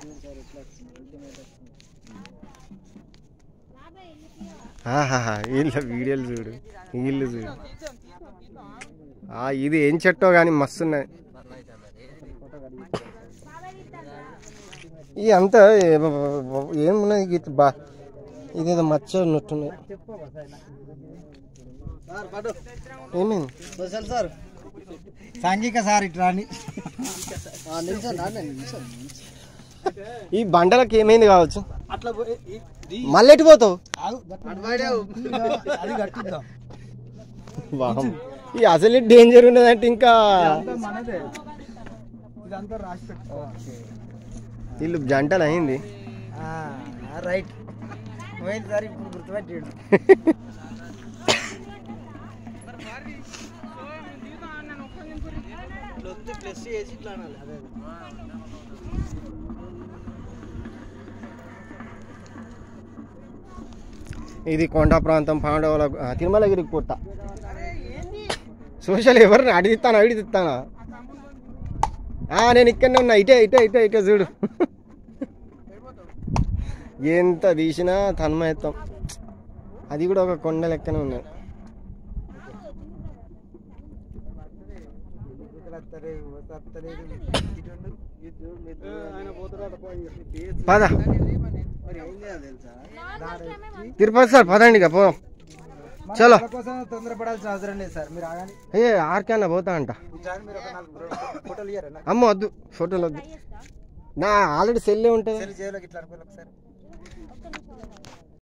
ఆహాహా, వీళ్ళ వీడియోలు చూడు వీళ్ళు చూడు ఆ, ఇది ఏం చెట్టో కానీ మస్తున్నాయి ఈ అంతా ఏ- ఏమున్నది గీత బా ఇదేదో మచ్చ ఉన్నట్టున్నాయి ఏమైంది సోషల్ సార్ సాంఘిక సార్ ఇట్లా అని నిమిషం నాన్న నిమిషం ఈ బండలకు ఏమైంది కావచ్చు అట్లా పోయి- ఈ- ఈ- మళ్ళీ ఎటు పోతావు ఆగు, గట్టిగా అది కట్టిద్దాం వామ్. ఈ అసలు డేంజర్ ఉన్నదంటే ఇంకా ఇదంతా మనదే ఇదంతా రాసి పెట్టుకో వీళ్ళు జంటలు అయింది రైట్ పోయింది సార్ ఇప్పుడు గుర్తుపెట్టాడు ప్లస్ చేసి ఇట్లా అనాలి అదే ఇది కొండ ప్రాంతం పాండవుల ఆ, తిరుమలగిరి పుట్ట సోషల్ ఎవరిని అడిగిస్తాను అడిగిస్తానా నేను ఇక్కడనే ఉన్నా ఇటే ఇటే ఇటే ఇటే చూడు ఎంత తీసినా తన్మయత్వం అది కూడా ఒక కొండ లెక్కనే ఉన్నది పద మరి ఏం చేయాలి తెలుసా తిరుపతి సార్ పదండి ఇక పోదాం చలో వాళ్ళ కోసం తొందరపడాల్సిన అవసరం లేదు సార్ మీరు ఆగాని ఏ ఆర్కన్నా పోతా అంట ఈసారి మీరు ఒక నాలుగు ఫోటోలు ఇయ్యారా నాకు అమ్మ వద్దు ఫోటోలు వద్దు నా ఆల్రెడీ సెల్లే ఉంటుంది సెల్ చేయలోకి ఇట్లా అనుకోవాలి ఒకసారి